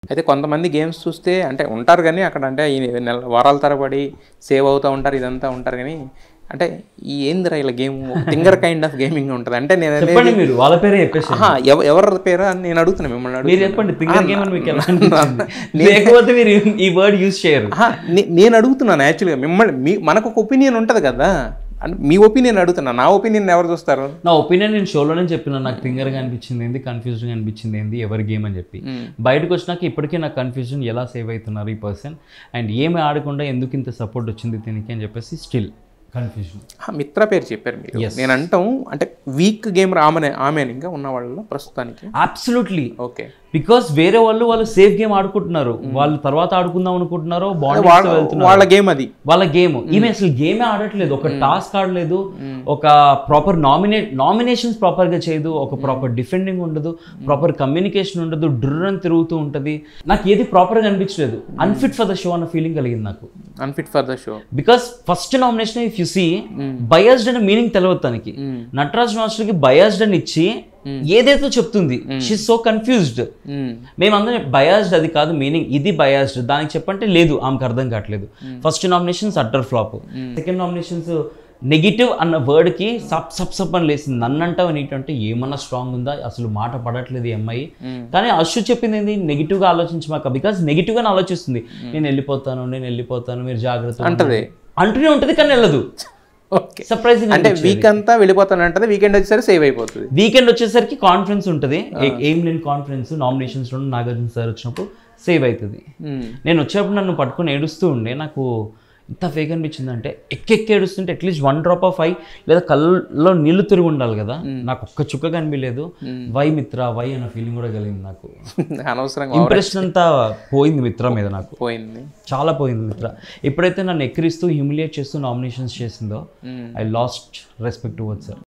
అయితే కొంతమంది గేమ్స్ చూస్తే అంటే ఉంటారు కానీ అక్కడ అంటే ఈ నెల వారాల తరబడి సేవ్ అవుతూ ఉంటారు ఇదంతా ఉంటారు కానీ అంటే ఈ ఏందిరా ఇలా గేమ్ థింగర్ కైండ్ ఆఫ్ గేమింగ్ ఉంటుంది అంటే నేను అనేది- చెప్పండి మీరు వాళ్ళ పేరే చెప్పేసి ఆహా, ఎవ- ఎవరి పేరు అని నేను అడుగుతున్నా మిమ్మల్ని మీరు అడుగుతున్నా. చెప్పండి థింగర్ గేమ్ అని మీకు ఎలా అనిపించింది? లేకపోతే మీరు ఈ వర్డ్ యూజ్ చేయరు ఆహా, నే- నేను అడుగుతున్నాను యాక్చువల్గా మిమ్మల్ని మీ మనకు ఒక ఒపీనియన్ ఉంటుంది కదా అంటే మీ ఒపీనియన్ అడుగుతున్నా నా ఒపీనియన్ ఎవరు చూస్తారు నా ఒపీనియన్ నేను షోలోనే చెప్పిన నాకు థింగర్గా అనిపించింది ఏంది కన్ఫ్యూజన్గా అనిపించింది ఏంది ఎవరి గేమ్ అని చెప్పి బయటకు వచ్చినాక ఇప్పటికీ నాకు కన్ఫ్యూజన్ ఎలా సేవ్ అవుతున్నారు ఈ పర్సన్ అండ్ ఏమి ఆడకుండా ఎందుకు ఇంత సపోర్ట్ వచ్చింది దీనికి అని చెప్పేసి స్టిల్ కన్ఫ్యూజన్ ఆ, మిత్ర పేరు చెప్పారు మీరు నేను అంటాం అంటే వీక్ గేమ్ ఆమెనే ఆమె ఇంకా ఉన్న వాళ్ళలో ప్రస్తుతానికి అబ్సల్యూట్లీ ఓకే బికాస్ వేరే వాళ్ళు వాళ్ళు సేఫ్ గేమ్ ఆడుకుంటున్నారు వాళ్ళు తర్వాత ఆడుకుందాం అనుకుంటున్నారో బాండ్ వెళ్తున్నారు వాళ్ళ గేమ్ అది వాళ్ళ గేమ్ ఈమె అసలు గేమే ఆడట్లేదు ఒక టాస్క్ ఆడలేదు ఒక ప్రాపర్ నామినేట్ నామినేషన్స్ ప్రాపర్ గా చేయదు ఒక ప్రాపర్ డిఫెండింగ్ ఉండదు ప్రాపర్ కమ్యూనికేషన్ ఉండదు డ్రన్ తిరుగుతూ ఉంటది నాకు ఏది ప్రాపర్ గా అనిపించలేదు అన్ఫిట్ ఫర్ ద షో అన్న ఫీలింగ్ కలిగింది నాకు unfit for the show because first nomination if you see biased అనే మీనింగ్ తెలియదు తనకి నటరాజ్ మాస్టర్ కి బయాస్డ్ అని ఇచ్చి ఏదైతే చెప్తుంది షీ సో కన్ఫ్యూజ్డ్ మేమందరం బయాస్డ్ అది కాదు మీనింగ్ ఇది బయాస్డ్ దానికి చెప్పంటే లేదు ఆమెకు అర్థం కావట్లేదు ఫస్ట్ నామినేషన్స్ అడ్డర్ ఫ్లాప్ సెకండ్ నామినేషన్స్ నెగిటివ్ అన్న word కి సప్ సప్ సప్ అని లేసింది నన్ను అంటావు నీటంటే ఏమన్నా స్ట్రాంగ్ ఉందా అసలు మాట పడట్లేదు ఈ అమ్మాయి కానీ అశ్వ చెప్పింది ఏంది నెగిటివ్ గా ఆలోచించమాక బికాస్ నెగిటివ్ గానే ఆలోచిస్తుంది నేను వెళ్ళిపోతాను నేను వెళ్ళిపోతాను మీరు జాగ్రత్త అంటది. అంటూనే ఉంటది కానీ వెళ్ళదు ఓకే సర్ప్రైజింగ్ అంటే వీక్ అంతా వెళ్ళిపోతానంటది వీకెండ్ వచ్చేసరికి సేవ్ అయిపోతుంది వీకెండ్ వచ్చేసరికి కాన్ఫరెన్స్ ఉంటుంది ఏ- ఏం లేని కాన్ఫరెన్స్ నామినేషన్స్ లో నాగార్జున సార్ వచ్చినప్పుడు సేవ్ అవుతుంది మ్మ్. నేను వచ్చేటప్పుడు నన్ను పట్టుకొని ఏడుస్తూ ఉండే నాకు ఇంత ఫేక్ అనిపించింది అంటే ఎక్కెక్కి ఏడుస్తుంటే at least one drop of eye లేదా కళ్ళలో నీళ్లు తిరిగి ఉండాలి కదా నాకు ఒక్క చుక్క కనిపించలేదు వై మిత్ర వై అన్న ఫీలింగ్ కూడా కలిగింది నాకు అనవసరంగా ఇంప్రెషన్ అంతా పోయింది మిత్ర మీద నాకు పోయింది చాలా పోయింది మిత్ర ఎప్పుడైతే నన్ను ఎక్కిరిస్తూ హ్యూమిలియేట్ చేస్తూ నామినేషన్స్ చేసిందో I lost respect towards sir